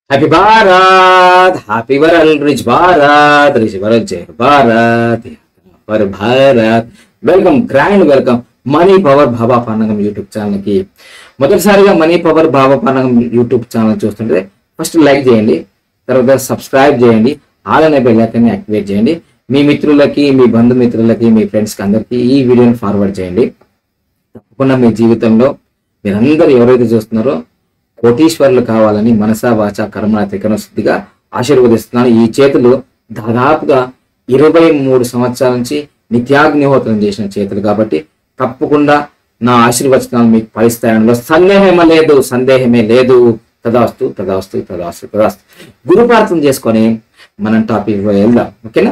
Happy Bharat happy world rich Bharat rich world Jai Bharat for Bharat welcome grand welcome money power Baba Panagam YouTube channel కి మొదటిసారిగా money power Baba Panagam YouTube channel చూస్తుంటే first like చేయండి తర్వాత subscribe చేయండి all అనే bell ఐకాన్ని యాక్టివేట్ చేయండి మీ మిత్రులకి మీ బంధుమిత్రులకి మీ ఫ్రెండ్స్కి అందరికీ ఈ వీడియోని ఫార్వర్డ్ చేయండి తప్పకుండా మీ జీవితంలో మీరందరూ ఎవరైతే చూస్తున్నారో కోటీశ్వరులు కావాలని మనసా వాచ కర్మ త్రికరణ శుద్ధిగా ఆశీర్వదిస్తున్నాను ఈ చేతులు దాదాపుగా ఇరవై మూడు సంవత్సరాల నుంచి నిత్యాగ్నిహోత్రం చేసిన చేతులు కాబట్టి తప్పకుండా నా ఆశీర్వచనాలు మీకు ఫలిస్తాయనలో సందేహమే లేదు సందేహమే లేదు తదాస్తు తదాస్తు తదాస్తు తదాస్తు గురు ప్రార్థన చేసుకొని మనం టాపిక్ వెళ్దాం ఓకేనా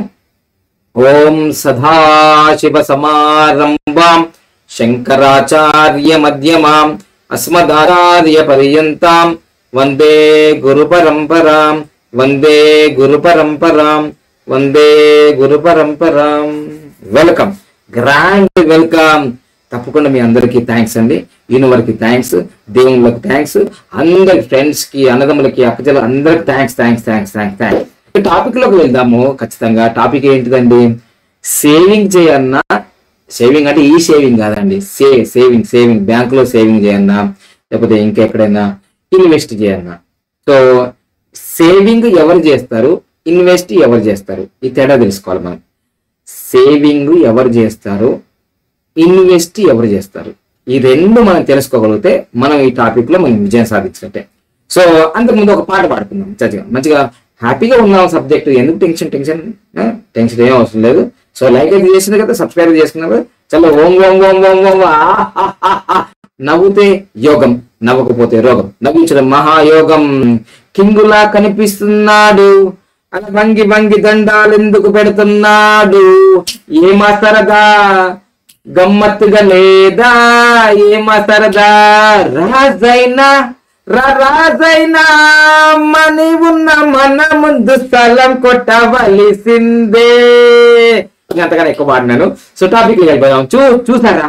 ఓం సదాశివ సమారంభాం శంకరాచార్య మధ్యమాం అస్మదాచార్య పర్యంతాం వందే గురు పరంపరాం వందే గురు పరంపరాం వందే గురు పరంపరాం వెల్కమ్ గ్రాండ్ వెల్కమ్ తప్పకుండా మీ అందరికీ థ్యాంక్స్ అండి ఈయన వారికి థ్యాంక్స్ దేవుళ్ళకి థ్యాంక్స్ అందరి ఫ్రెండ్స్ కి అన్నదమ్ములకి అక్కజల అందరికి thanks thanks thanks thanks thanks topic లోకి వెళ్దాము ఖచ్చితంగా టాపిక్ ఏంటిదండి సేవింగ్ చేయన్నా సేవింగ్ అంటే ఈ సేవింగ్ కాదండి సే సేవింగ్ సేవింగ్ బ్యాంక్ లో సేవింగ్ చేయన్నా లేకపోతే ఇంకెక్కడైనా ఇన్వెస్ట్ చేయన్నా సో సేవింగ్ ఎవరు చేస్తారు ఇన్వెస్ట్ ఎవరు చేస్తారు ఈ తేడా తెలుసుకోవాలి మనం సేవింగ్ ఎవరు చేస్తారు ఇన్వెస్ట్ ఎవరు చేస్తారు ఈ రెండు మనం తెలుసుకోగలిగితే మనం ఈ టాపిక్ లో మనం విజయం సాధించినట్టే సో అంతకుముందు ఒక పాట పాడుకుందాం చక్కగా మంచిగా హ్యాపీగా ఉన్నాం సబ్జెక్ట్ ఎందుకు టెన్షన్ టెన్షన్ టెన్షన్ ఏం అవసరం లేదు సో లైక్ అయితే చేసింది కదా సబ్స్క్రైబ్ చేసుకున్నారు కదా చలో ఓం ఓం ఓం ఓం ఓం ఆ, ఆ, ఆ, ఆ. నవ్వుతే యోగం నవ్వకపోతే రోగం నవ్వించడం మహాయోగం కింగులా కనిపిస్తున్నాడు అలా వంగి వంగి దండాలు ఎందుకు పెడుతున్నాడు ఏమా సరదా గమ్మత్తుగా లేదా ఏమా సరదా రాజైనా రా రాజైనా మని ఉన్న మన ముందు స్థలం కొట్టవలసిందే అంతగానే ఎక్కువ పాడినాను సో టాపిక్ వెళ్ళిపోదాం చూ చూసారా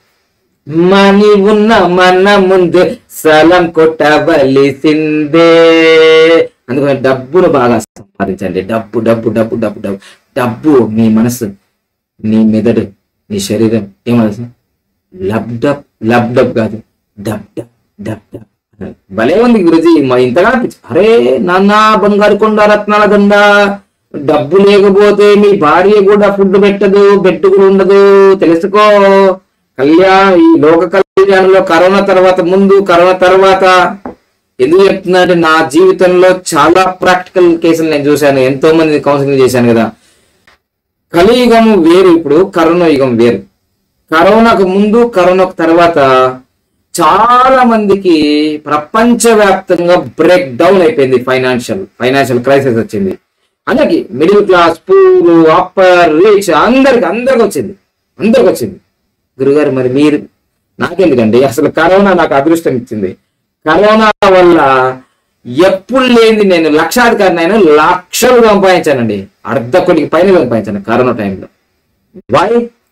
మని ఉన్న మన ముందు స్థలం కొట్టవలసిందే అందుకని డబ్బును బాగా సంపాదించండి డబ్బు డబ్బు డబ్బు డబ్బు డబ్బు డబ్బు మీ మనసు నీ మెదడు నీ శరీరం ఏమనసు లబ్ డబ్ లబ్ డబ్ కాదు డబ్ డబ్ డబ్ డబ్ భలే ఉంది గురుజీ మా ఇంతగా అనిపించి అరే నాన్న బంగారు కొండ రత్నాల దండ డబ్బు లేకపోతే మీ భార్య కూడా ఫుడ్ పెట్టదు బెడ్ కూడా ఉండదు తెలుసుకో కళ్యాణ్ ఈ లోక కళ్యాణంలో కరోనా తర్వాత ముందు కరోనా తర్వాత ఎందుకు చెప్తున్నా అంటే నా జీవితంలో చాలా ప్రాక్టికల్ కేసులు నేను చూశాను ఎంతో మంది కౌన్సిలింగ్ చేశాను కదా కలియుగం వేరు ఇప్పుడు కరోనా యుగం వేరు కరోనాకు ముందు కరోనాకు తర్వాత చాలా మందికి ప్రపంచవ్యాప్తంగా బ్రేక్ డౌన్ అయిపోయింది ఫైనాన్షియల్ ఫైనాన్షియల్ క్రైసిస్ వచ్చింది అందరికి middle class poor upper rich అందరికి అందరికి వచ్చింది అందరికి వచ్చింది గురుగారు మరి మీరు నాకెందుకండి అసలు కరోనా నాకు అదృష్టం ఇచ్చింది కరోనా వల్ల ఎప్పుడు లేని నేను లక్షాధికారిని అయినా లక్షలు సంపాదించానండి అర్ధ కోటికి పైన సంపాదించాను కరోనా టైంలో వై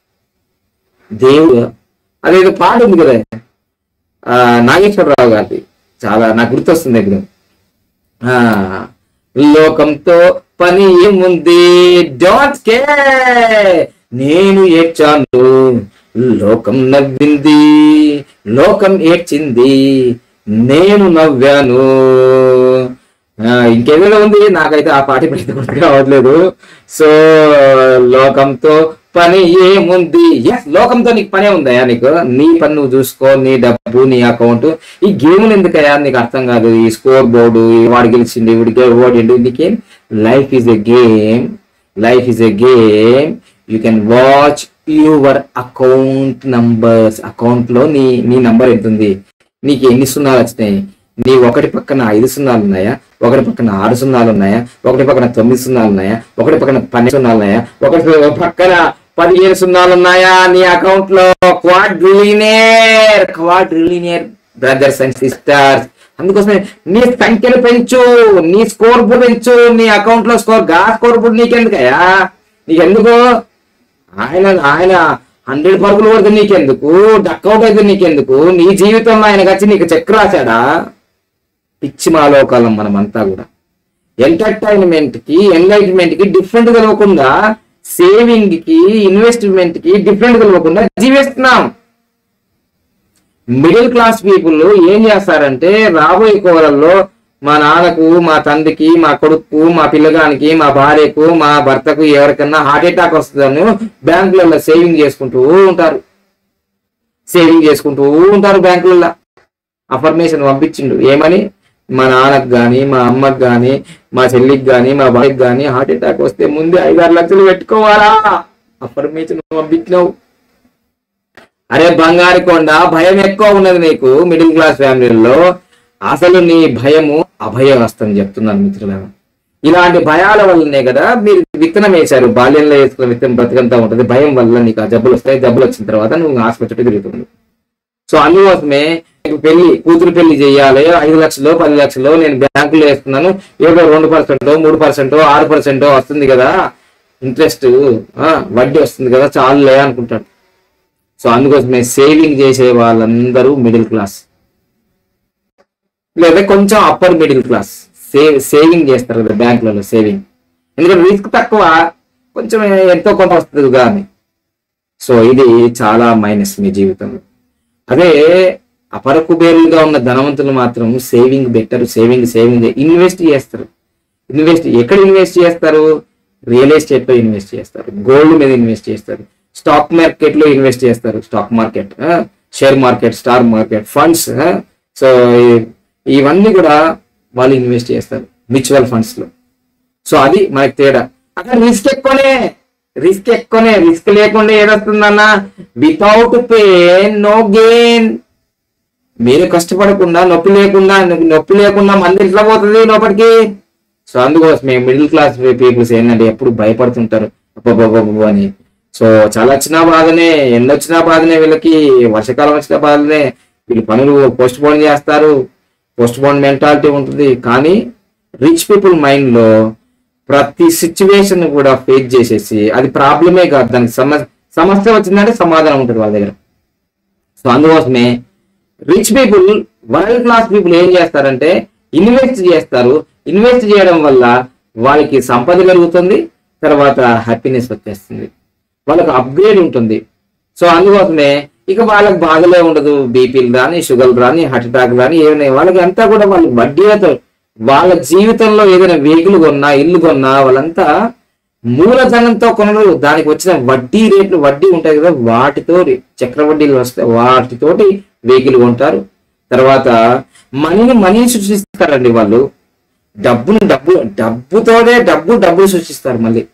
దేవుడు అదేదో పాట ఉంది కదా ఆ, నాగేశ్వరరావు గారిది చాలా నాకు గుర్తొస్తుంది ఇప్పుడు ఆ, లోకంతో పని ఏముంది డోంట్ కే నేను ఏడ్చాను లోకం నవ్వింది లోకం ఏడ్చింది నేను నవ్వాను ఆ, ఇంకేదో ఉంది నాకైతే ఆ పాట ఇప్పుడు అయితే గుర్తు కావట్లేదు సో లోకంతో పని ఏముంది ఎస్ లోకంతో నీకు పనే ఉందయా నీకు నీ పని నువ్వు చూసుకో నీ డబ్బు నీ అకౌంట్ ఈ గేమ్లు ఎందుకయ్యా నీకు అర్థం కాదు ఈ స్కోర్ బోర్డు వాడు గెలిచింది వీడికి ఓడిండు నీకేం life is a game life is a game you can watch your account numbers account లో నీ నీ నంబర్ ఎంత ఉంది నీకు ఎన్ని సున్నాలు వచ్చినాయి నీ ఒకటి పక్కన ఐదు సున్నాలు ఉన్నాయా ఒకటి పక్కన ఆరు సున్నాలు ఉన్నాయా ఒకటి పక్కన తొమ్మిది సున్నాలు ఉన్నాయా ఒకటి పక్కన పన్నెండు సున్నాలు ఉన్నాయా ఒకటి పక్కన పదిహేను సున్నాలు ఉన్నాయా నీ అకౌంట్ లో quadrillionaire quadrillionaire brothers and sisters అందుకోసమే నీ సంఖ్యను పెంచు నీ స్కోర్ బోర్డు పెంచు నీ అకౌంట్ లో స్కోర్ గా స్కోర్ బోర్డు నీకెందుకయ్యా నీకెందుకు ఆయన ఆయన హండ్రెడ్ పరుగులు కొడితే నీకెందుకు డక్అవుట్ అయితే నీకెందుకు నీ జీవితంలో ఆయన వచ్చి నీకు చెక్ రాశాడా పిచ్చి మాలోకాలం మనమంతా కూడా ఎంటర్టైన్మెంట్ కి ఎంలైట్మెంట్ కి డిఫరెంట్ కలవకుండా సేవింగ్ కి ఇన్వెస్ట్మెంట్ కి డిఫరెంట్ కలవకుండా జీవిస్తున్నాం మిడిల్ క్లాస్ పీపుల్ ఏం చేస్తారంటే రాబోయే కోరల్లో మా నాన్నకు మా తండ్రికి మా కొడుకు మా పిల్లగానికి మా భార్యకు మా భర్తకు ఎవరికన్నా హార్ట్ అటాక్ వస్తుందని బ్యాంకులలో సేవింగ్ చేసుకుంటూ ఉంటారు సేవింగ్ చేసుకుంటూ ఉంటారు బ్యాంకులలో అఫర్మేషన్ పంపించిండు ఏమని మా నాన్నకు గాని మా అమ్మకు గాని మా చెల్లికి గాని మా భార్యకి గాని హార్ట్ అటాక్ వస్తే ముందే ఐదారు లక్షలు పెట్టుకోవాలా అఫర్మేషన్ పంపించినావు అరే బంగారు కొండ భయం ఎక్కువ ఉన్నది నీకు మిడిల్ క్లాస్ ఫ్యామిలీలో అసలు నీ భయము అభయవస్తం చెప్తున్నాను మిత్రులారా ఇలాంటి భయాల వల్లనే కదా మీరు విత్తనం వేశారు బాల్యంలో వేసుకున్న విత్తనం బ్రతకంతా ఉంటది భయం వల్ల నీకు ఆ జబ్బులు వస్తాయి జబ్బులు వచ్చిన తర్వాత నువ్వు హాస్పిటల్ తిరుగుతుంది సో అందుకోసమే నీకు పెళ్లి కూతురు పెళ్లి చేయాలి ఐదు లక్షలు పది లక్షలు నేను బ్యాంకులో వేస్తున్నాను ఏదో రెండు పర్సెంట్ మూడు పర్సెంట్ ఆరు పర్సెంట్ వస్తుంది కదా ఇంట్రెస్ట్ వడ్డీ వస్తుంది కదా చాలులే అనుకుంటాడు సో అందుకోసమే సేవింగ్ చేసే వాళ్ళందరూ మిడిల్ క్లాస్ లేదా కొంచెం upper middle class save saving చేస్తారు కదా బ్యాంకులలో సేవింగ్ ఎందుకంటే రిస్క్ తక్కువ కొంచెం ఎంతో కొంత వస్తుంది కానీ సో ఇది చాలా మైనస్ మీ జీవితంలో అదే అపర కుబేరులుగా ఉన్న ధనవంతులు మాత్రం saving better saving saving invest చేస్తారు ఇన్వెస్ట్ ఎక్కడ ఇన్వెస్ట్ చేస్తారు రియల్ ఎస్టేట్ లో ఇన్వెస్ట్ చేస్తారు గోల్డ్ మీద ఇన్వెస్ట్ చేస్తారు స్టాక్ మార్కెట్ లో ఇన్వెస్ట్ చేస్తారు stock market share market star market funds so ఇవన్నీ కూడా వాళ్ళు ఇన్వెస్ట్ చేస్తారు మ్యూచువల్ ఫండ్స్ లో సో అది మనకి తేడా అక్కడ రిస్క్ ఎక్కువనే రిస్క్ ఎక్కువనే రిస్క్ లేకుండా ఏదొస్తుందన్న వితౌట్ పెయిన్ నో గెయిన్ మీరు కష్టపడకుండా నొప్పి లేకుండా నొప్పి లేకుండా మంది ఇట్లా పోతుంది లోపలికి సో అందుకోసమే మిడిల్ క్లాస్ పీపుల్స్ ఏంటంటే ఎప్పుడు భయపడుతుంటారు అబ్బబ్బబ్బబ్బ అని సో చాలా వచ్చినా బాధనే ఎండ వచ్చినా బాధనే వీళ్ళకి వర్షాకాలం వచ్చినా బాధనే వీళ్ళు పనులు పోస్ట్ పోన్ చేస్తారు పోస్ట్ పోన్ మెంటాలిటీ ఉంటుంది కానీ రిచ్ పీపుల్ మైండ్ లో ప్రతి సిచ్యువేషన్ కూడా ఫేస్ చేసేసి అది ప్రాబ్లమే కాదు దానికి సమస్య సమస్య వచ్చిందంటే సమాధానం ఉంటుంది వాళ్ళ దగ్గర సో అందుకోసమే rich people world class people ఏం చేస్తారంటే ఇన్వెస్ట్ చేస్తారు ఇన్వెస్ట్ చేయడం వల్ల వాళ్ళకి సంపద పెరుగుతుంది తర్వాత హ్యాపీనెస్ వచ్చేస్తుంది వాళ్ళకి అప్గ్రేడ్ ఉంటుంది సో అందుకోసమే ఇక వాళ్ళకి బాధలే ఉండదు బీపీలు రాని షుగర్ రాని హార్ట్ అటాక్ రాని ఏమైనా వాళ్ళకి అంతా కూడా వాళ్ళు వడ్డీలతో వాళ్ళ జీవితంలో ఏదైనా వెహికల్ కొన్నా ఇల్లు కొన్నా వాళ్ళంతా మూలధనంతో కొనరు దానికి వచ్చిన వడ్డీ రేట్లు వడ్డీ ఉంటాయి కదా వాటితో చక్ర వడ్డీలు వస్తాయి వాటితోటి వెహికల్ కొంటారు తర్వాత మనీని మనీ సృష్టిస్తారండి వాళ్ళు డబ్బును డబ్బు డబ్బుతోనే డబ్బు డబ్బు సృష్టిస్తారు మళ్ళీ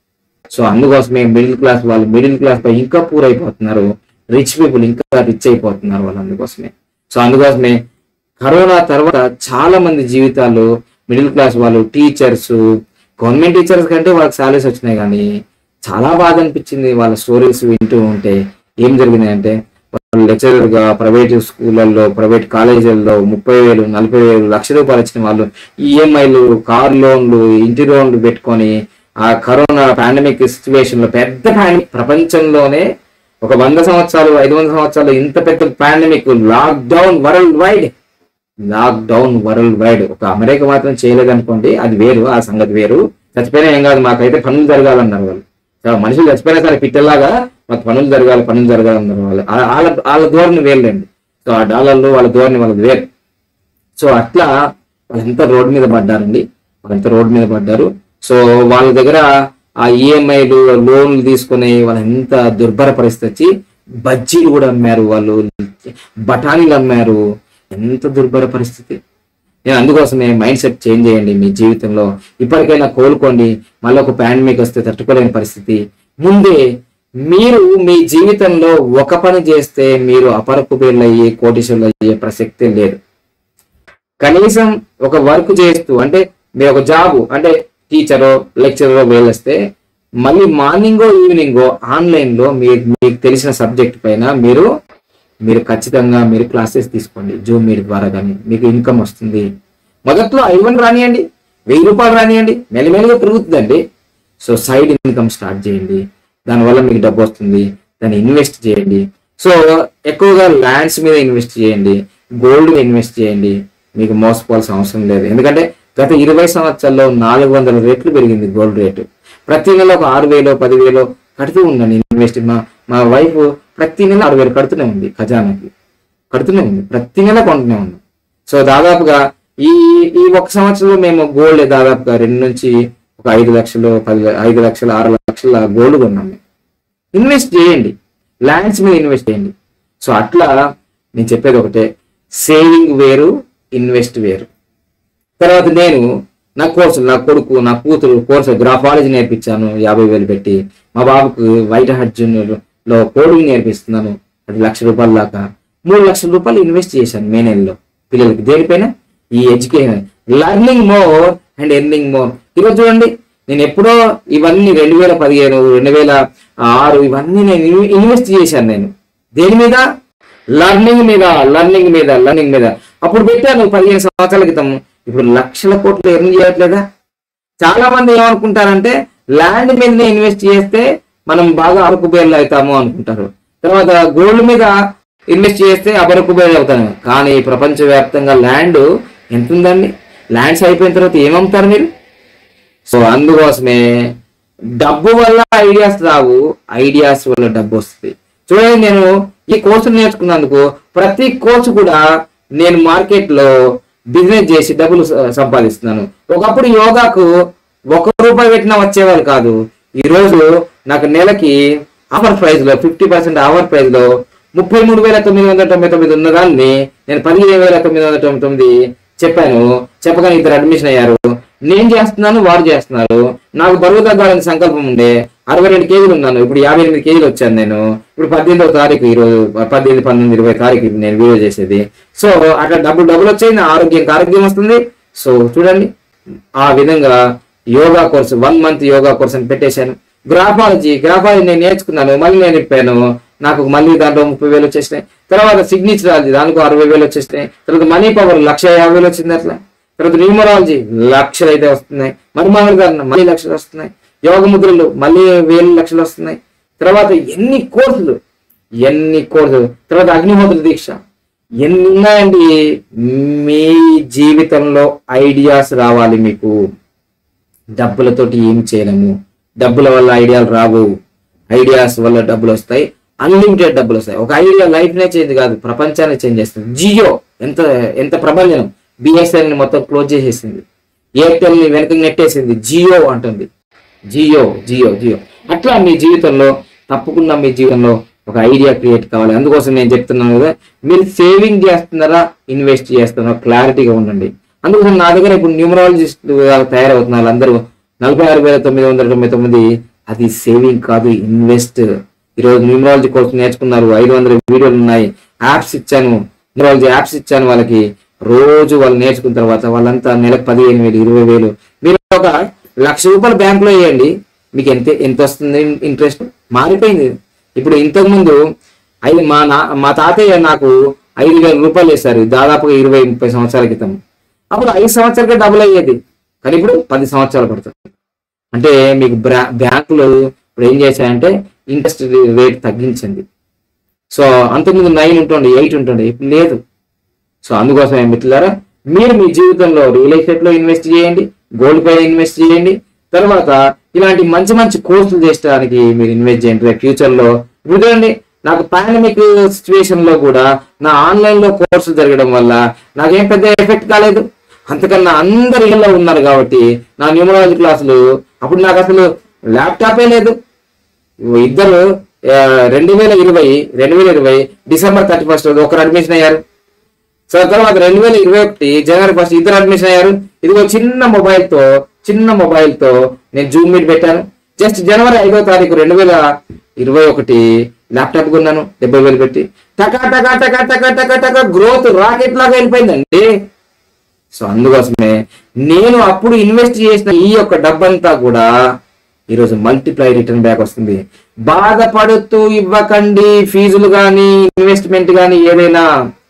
సో అందుకోసమే మిడిల్ క్లాస్ వాళ్ళు మిడిల్ క్లాస్ పై ఇంకా పూర్ అయిపోతున్నారు రిచ్ పీపుల్ ఇంకా రిచ్ అయిపోతున్నారు వాళ్ళు అందుకోసమే సో అందుకోసమే కరోనా తర్వాత చాలా మంది జీవితాలు మిడిల్ క్లాస్ వాళ్ళు టీచర్స్ గవర్నమెంట్ టీచర్స్ కంటే వాళ్ళకి సాలరీస్ వచ్చినాయి కానీ చాలా బాధ అనిపించింది వాళ్ళ స్టోరీస్ వింటూ ఉంటే ఏం జరిగిందంటే వాళ్ళు లెక్చరర్ గా ప్రైవేట్ స్కూళ్ళల్లో ప్రైవేట్ కాలేజీల్లో ముప్పై వేలు నలభై వేలు లక్ష రూపాయలు వచ్చిన వాళ్ళు ఈఎంఐలు కార్ లోన్లు ఇంటి లోన్లు పెట్టుకొని ఆ కరోనా పాండమిక్ సిచ్యువేషన్ లో పెద్ద పాండమిక్ ప్రపంచంలోనే ఒక వంద సంవత్సరాలు ఐదు వందల సంవత్సరాలు ఇంత పెద్ద pandemic lockdown worldwide lockdown worldwide ఒక అమెరికా మాత్రం చేయలేదనుకోండి అది వేరు ఆ సంగతి వేరు చచ్చిపోయినా ఏం కాదు మాకైతే పనులు జరగాలన్నారు వాళ్ళు సో మనుషులు చచ్చిపోయినా సరే పిట్టల్లాగా మాకు పనులు జరగాలి పనులు జరగాలన్నారు వాళ్ళు ఆ- వాళ్ళ వాళ్ళ ధోరణి వేరులేండి సో ఆ డాలర్లు వాళ్ళ ధోరణి వాళ్ళది వేరు సో అట్లా వాళ్ళంతా రోడ్డు మీద పడ్డారండి వాళ్ళంతా రోడ్డు మీద పడ్డారు సో వాళ్ళ దగ్గర ఆ ఈఎంఐలు లోన్లు తీసుకుని వాళ్ళ ఎంత దుర్భర పరిస్థితి వచ్చి బజ్జీలు కూడా అమ్మారు వాళ్ళు బఠానీలు అమ్మారు ఎంత దుర్భర పరిస్థితి నేను అందుకోసమే మైండ్ సెట్ చేంజ్ చేయండి మీ జీవితంలో ఇప్పటికైనా కోలుకోండి మళ్ళీ ఒక పాండమిక్ వస్తే తట్టుకోలేని పరిస్థితి ముందే మీరు మీ జీవితంలో ఒక పని చేస్తే మీరు అపర కుబేర్లు అయ్యి కోటీశ్వరులు అయ్యే ప్రసక్తే లేదు కనీసం ఒక వర్క్ చేస్తూ అంటే మీరు ఒక జాబ్ అంటే టీచరో లెక్చరో వెళ్ళొస్తే మళ్ళీ మార్నింగో ఈవినింగో ఆన్లైన్ లో మీరు మీకు తెలిసిన సబ్జెక్ట్ పైన మీరు మీరు ఖచ్చితంగా మీరు క్లాసెస్ తీసుకోండి జూమ్ మీట్ ద్వారా కానీ మీకు ఇన్కమ్ వస్తుంది మొదట్లో ఐదు వందలు రానియండి వెయ్యి రూపాయలు రానియండి మెల్లమెల్లగా పెరుగుతుందండి సో సైడ్ ఇన్కమ్ స్టార్ట్ చేయండి దానివల్ల మీకు డబ్బు వస్తుంది దాన్ని ఇన్వెస్ట్ చేయండి సో ఎక్కువగా ల్యాండ్స్ మీద ఇన్వెస్ట్ చేయండి గోల్డ్ మీద ఇన్వెస్ట్ చేయండి మీకు మోసపోవాల్సిన అవసరం లేదు ఎందుకంటే గత ఇరవై సంవత్సరాల్లో నాలుగు వందల రెట్లు పెరిగింది గోల్డ్ రేటు ప్రతి నెల ఒక ఆరు వేలు పదివేలు కడుతూ ఉన్నాను ఇన్వెస్ట్ మా మా వైఫ్ ప్రతి నెల ఆరు వేలు కడుతూనే ఉంది ఖజానాకి కడుతూనే ఉంది ప్రతి నెల కొంటూనే ఉంది సో దాదాపుగా ఈ ఈ ఒక సంవత్సరంలో మేము గోల్డ్ దాదాపుగా రెండు నుంచి ఒక ఐదు లక్షలు పది ఐదు లక్షలు ఆరు లక్షల గోల్డ్ కొన్నాం మేము ఇన్వెస్ట్ చేయండి ల్యాండ్స్ మీద ఇన్వెస్ట్ చేయండి సో అట్లా నేను చెప్పేది ఒకటే సేవింగ్ వేరు ఇన్వెస్ట్ వేరు తర్వాత నేను నా కోర్సులు నా కొడుకు నా కూతురు కోర్సు గ్రాఫాలజీ నేర్పించాను యాభై వేలు పెట్టి మా బాబుకు వైట్ హార్ట్ జూనియర్ లో కోడింగ్ నేర్పిస్తున్నాను అది లక్ష రూపాయల దాకా మూడు లక్షల రూపాయలు ఇన్వెస్ట్ చేశాను మే నెలలో పిల్లలకి దేనిపైన ఈ education learning more and earning more ఈరోజు చూడండి నేను ఎప్పుడో ఇవన్నీ రెండు వేల పదిహేను రెండు వేల ఆరు ఇవన్నీ నేను ఇన్వె- ఇన్వెస్ట్ చేశాను నేను దేని మీద లర్నింగ్ మీద లర్నింగ్ మీద లర్నింగ్ మీద అప్పుడు పెట్టాను పదిహేను సంవత్సరాల క్రితం ఇప్పుడు లక్షల కోట్లు ఎర్న్ చేయట్లేదా చాలా మంది ఏమనుకుంటారంటే ల్యాండ్ మీదనే ఇన్వెస్ట్ చేస్తే మనం బాగా అరకుబేర్లు అవుతాము అనుకుంటారు తర్వాత గోల్డ్ మీద ఇన్వెస్ట్ చేస్తే అబరకుబేర్లు అవుతాను కానీ ప్రపంచవ్యాప్తంగా ల్యాండ్ ఎంత ఉందండి ల్యాండ్స్ అయిపోయిన తర్వాత ఏమమ్ముతారు మీరు సో అందుకోసమే డబ్బు వల్ల ఐడియాస్ రావు ఐడియాస్ వల్ల డబ్బు వస్తుంది చూడండి నేను ఈ కోర్సు నేర్చుకున్నందుకు ప్రతి కోర్సు కూడా నేను మార్కెట్ లో బిజినెస్ చేసి డబ్బులు స- సంపాదిస్తున్నాను ఒకప్పుడు యోగాకు ఒక రూపాయి పెట్టినా వచ్చేవాళ్ళు కాదు ఈ రోజు నాకు నెలకి ఆఫర్ ప్రైస్ లో ఫిఫ్టీ పర్సెంట్ ఆఫర్ ప్రైస్ లో ముప్పై మూడు వేల తొమ్మిది వందల తొంభై తొమ్మిది ఉన్నదాన్ని నేను పదిహేను వేల తొమ్మిది వందల తొంభై తొమ్మిది చెప్పాను చెప్పగానే ఇద్దరు అడ్మిషన్ అయ్యారు నేను చేస్తున్నాను వారు చేస్తున్నారు నాకు బరువు తగ్గాలని సంకల్పం ఉండే అరవై రెండు కేజీలు ఉన్నాను ఇప్పుడు యాభై ఎనిమిది కేజీలు వచ్చాను నేను ఇప్పుడు పద్దెనిమిదవ తారీఖు ఈ రోజు పద్దెనిమిది పంతొమ్మిది ఇరవై తారీఖు నేను వీడియో చేసేది సో అట్లా డబ్బులు డబ్బులు వచ్చాయి నా ఆరోగ్యం ఆరోగ్యం వస్తుంది సో చూడండి ఆ విధంగా yoga course one month yoga course అని పెట్టేశాను గ్రాఫాలజీ గ్రాఫాలజీ నేను నేర్చుకున్నాను మళ్ళీ నేను చెప్పాను నాకు మళ్ళీ దాంట్లో ముప్పై వేలు వచ్చేసినాయి తర్వాత సిగ్నేచరాలజీ దానికి అరవై వేలు వచ్చేసినాయి తర్వాత మనీ పవర్ లక్ష యాభై వేలు వచ్చింది అట్లా తర్వాత న్యూమరాలజీ లక్షలు అయితే వస్తున్నాయి మరిమానులు గారు మళ్ళీ లక్షలు వస్తున్నాయి యోగ ముద్రలు మళ్ళీ వేలు లక్షలు వస్తున్నాయి తర్వాత ఎన్ని కోర్సులు ఎన్ని కోర్సులు తర్వాత అగ్నిహోత్ర దీక్ష ఎన్ని ఉన్నాయండి మీ జీవితంలో ఐడియాస్ రావాలి మీకు డబ్బులతోటి ఏం చేయలేము డబ్బుల వల్ల ఐడియాలు రావు ఐడియాస్ వల్ల డబ్బులు వస్తాయి అన్లిమిటెడ్ డబ్బులు వస్తాయి ఒక ఐడియా లైఫ్ నే చేంజ్ కాదు ప్రపంచాన్ని చేంజ్ చేస్తుంది జియో ఎంత ఎంత ప్రభంజనం బిఎస్ఎన్ ని మొత్తం క్లోజ్ చేసేసింది ఎయిర్టెల్ ని వెనక నెట్టేసింది జియో అంటుంది జియో జియో జియో అట్లా మీ జీవితంలో తప్పకుండా మీ జీవితంలో ఒక ఐడియా క్రియేట్ కావాలి అందుకోసం నేను చెప్తున్నాను కదా మీరు సేవింగ్ చేస్తున్నారా ఇన్వెస్ట్ చేస్తున్నారా క్లారిటీగా ఉండండి అందుకోసం నా దగ్గర ఇప్పుడు న్యూమరాలజిస్ట్ తయారవుతున్నారు అందరూ నలభై ఆరు వేల తొమ్మిది వందల తొంభై తొమ్మిది అది సేవింగ్ కాదు ఇన్వెస్ట్ ఈరోజు న్యూమరాలజీ కోర్స్ నేర్చుకున్నారు ఐదు వందల వీడియోలు ఉన్నాయి యాప్స్ ఇచ్చాను న్యూమరాలజీ యాప్స్ ఇచ్చాను వాళ్ళకి రోజు వాళ్ళు నేర్చుకున్న తర్వాత వాళ్ళంతా నెలకు పదిహేను వేలు ఇరవై వేలు మీరు ఒక లక్ష రూపాయలు బ్యాంకులో వేయండి మీకు ఎంత ఎంత వస్తుంది ఇంట్రెస్ట్ మారిపోయింది ఇప్పుడు ఇంతకు ముందు ఐదు మా నా మా తాతయ్య నాకు ఐదు వేల రూపాయలు వేశారు దాదాపుగా ఇరవై ముప్పై సంవత్సరాల క్రితం అప్పుడు ఐదు సంవత్సరాలకే డబుల్ అయ్యేది కానీ ఇప్పుడు పది సంవత్సరాలు పడుతుంది అంటే మీకు బ్రా బ్యాంకులు ఇప్పుడు ఏం చేశాయంటే ఇంట్రెస్ట్ రేట్ తగ్గించింది సో అంతకుముందు నైన్ ఉంటుండే ఎయిట్ ఉంటుండే ఇప్పుడు లేదు సో అందుకోసం ఏం మిత్రులారా మీరు మీ జీవితంలో రియల్ ఎస్టేట్ లో ఇన్వెస్ట్ చేయండి గోల్డ్ పైన ఇన్వెస్ట్ చేయండి తర్వాత ఇలాంటి మంచి మంచి కోర్సులు చేసడానికి మీరు ఇన్వెస్ట్ చేయండి రేపు ఫ్యూచర్ లో ఇప్పుడు చూడండి నాకు పాండమిక్ సిచ్యువేషన్ లో కూడా నా ఆన్లైన్ లో కోర్సులు జరగడం వల్ల నాకేం పెద్ద ఎఫెక్ట్ కాలేదు అంతకన్నా అందరు ఇళ్ళలో ఉన్నారు కాబట్టి నా న్యూమరాలజీ క్లాసులు అప్పుడు నాకు అసలు ల్యాప్టాపే లేదు ఇద్దరు ఆ, రెండు వేల ఇరవై రెండు వేల ఇరవై డిసెంబర్ థర్టీ ఫస్ట్ ఒకరు అడ్మిషన్ అయ్యారు సో తర్వాత రెండు వేల ఇరవై ఒకటి జనవరి ఫస్ట్ ఇద్దరు అడ్మిషన్ అయ్యారు ఇదిగో చిన్న మొబైల్ తో చిన్న మొబైల్ తో నేను జూమ్ మీట్ పెట్టాను జస్ట్ జనవరి ఐదో తారీఖు రెండు వేల ఇరవై ఒకటి ల్యాప్టాప్ కొన్నాను డెబ్బై వేలు పెట్టి టకా టకా టకా టకా టకా టకా గ్రోత్ రాకెట్ లాగా వెళ్ళిపోయిందండి సో అందుకోసమే నేను అప్పుడు ఇన్వెస్ట్ చేసిన ఈ యొక్క డబ్బంతా కూడా ఈరోజు మల్టిప్లై రిటర్న్ బ్యాక్ వస్తుంది బాధపడుతూ ఇవ్వకండి ఫీజులు కానీ ఇన్వెస్ట్మెంట్ కానీ ఏదైనా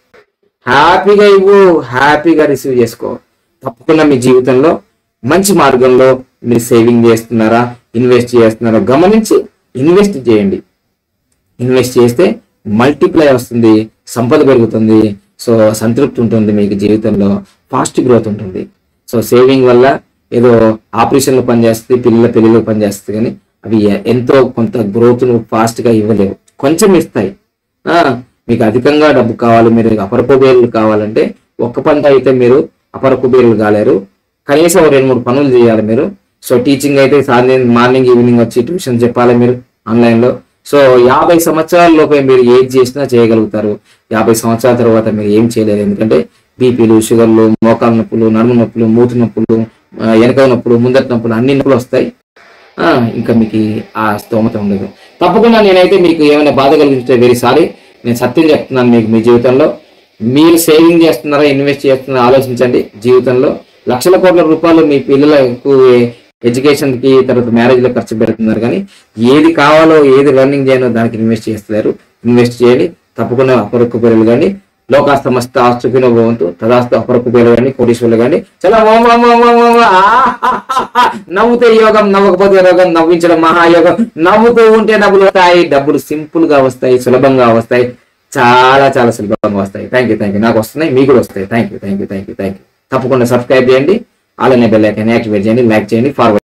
హ్యాపీగా ఇవ్వు హ్యాపీగా రిసీవ్ చేసుకో తప్పకుండా మీ జీవితంలో మంచి మార్గంలో మీరు సేవింగ్ చేస్తున్నారా ఇన్వెస్ట్ చేస్తున్నారా గమనించి ఇన్వెస్ట్ చేయండి ఇన్వెస్ట్ చేస్తే మల్టిప్లై వస్తుంది సంపద పెరుగుతుంది సో సంతృప్తి ఉంటుంది మీకు జీవితంలో ఫాస్ట్ గ్రోత్ ఉంటుంది సో సేవింగ్ వల్ల ఏదో ఆపరేషన్లు పనిచేస్తుంది పిల్లల పెళ్ళిళ్ళు పనిచేస్తుంది కానీ అవి ఎ- ఎంతో కొంత గ్రోత్ ను ఫాస్ట్ గా ఇవ్వలేవు కొంచెం ఇస్తాయి ఆ, మీకు అధికంగా డబ్బు కావాలి మీరు అపర కుబేరులు కావాలంటే ఒక్క పంట అయితే మీరు అపర కుబేరులు కాలేరు కనీసం ఓ రెండు మూడు పనులు చేయాలి మీరు సో టీచింగ్ అయితే సాయంత్రం మార్నింగ్ ఈవినింగ్ వచ్చి ట్యూషన్ చెప్పాలి మీరు ఆన్లైన్ లో సో యాభై సంవత్సరాల లోపే మీరు ఏది చేసినా చేయగలుగుతారు యాభై సంవత్సరాల తర్వాత మీరు ఏం చేయలేరు ఎందుకంటే బీపీలు షుగర్లు మోకాలు నొప్పులు నడుము నొప్పులు మూతి నొప్పులు ఆ, వెనక నొప్పులు ముందటి నొప్పులు అన్ని నొప్పులు వస్తాయి ఆ, ఇంకా మీకు ఆ స్తోమత ఉండదు తప్పకుండా నేనైతే మీకు ఏమైనా బాధ కలిగించే వెరీ సారీ నేను సత్యం చెప్తున్నాను మీకు మీ జీవితంలో మీరు సేవింగ్ చేస్తున్నారా ఇన్వెస్ట్ చేస్తున్నారా ఆలోచించండి జీవితంలో లక్షల కోట్ల రూపాయలు మీ పిల్లలకు ఎడ్యుకేషన్ కి తర్వాత మ్యారేజ్ లో ఖర్చు పెడుతున్నారు కానీ ఏది కావాలో ఏది రన్నింగ్ చేయాలో దానికి ఇన్వెస్ట్ చేస్తున్నారు ఇన్వెస్ట్ చేయండి తప్పకుండా అపరొక్క పిల్లలు కానీ లోకా సమస్త ఆస్తుపిన భవంతు తదాస్తు అపరొక్క పిల్లలు కానీ కోటీశ్వరులు కానీ చాలా ఓం ఓం ఓం ఓం ఓం ఆ హా హా హా. నవ్వుతే యోగం నవ్వకపోతే రోగం నవ్వించడం మహాయోగం నవ్వుతూ ఉంటే డబ్బులు వస్తాయి డబ్బులు సింపుల్ గా వస్తాయి సులభంగా వస్తాయి చాలా చాలా సులభంగా వస్తాయి థ్యాంక్ యూ థ్యాంక్ యూ నాకు వస్తున్నాయి మీకు కూడా వస్తాయి thank you thank you thank you thank you తప్పకుండా సబ్స్క్రైబ్ చేయండి అలానే బెల్ ఐకాన్ యాక్టివేట్ చేయండి లైక్ చేయండి ఫార్వర్డ్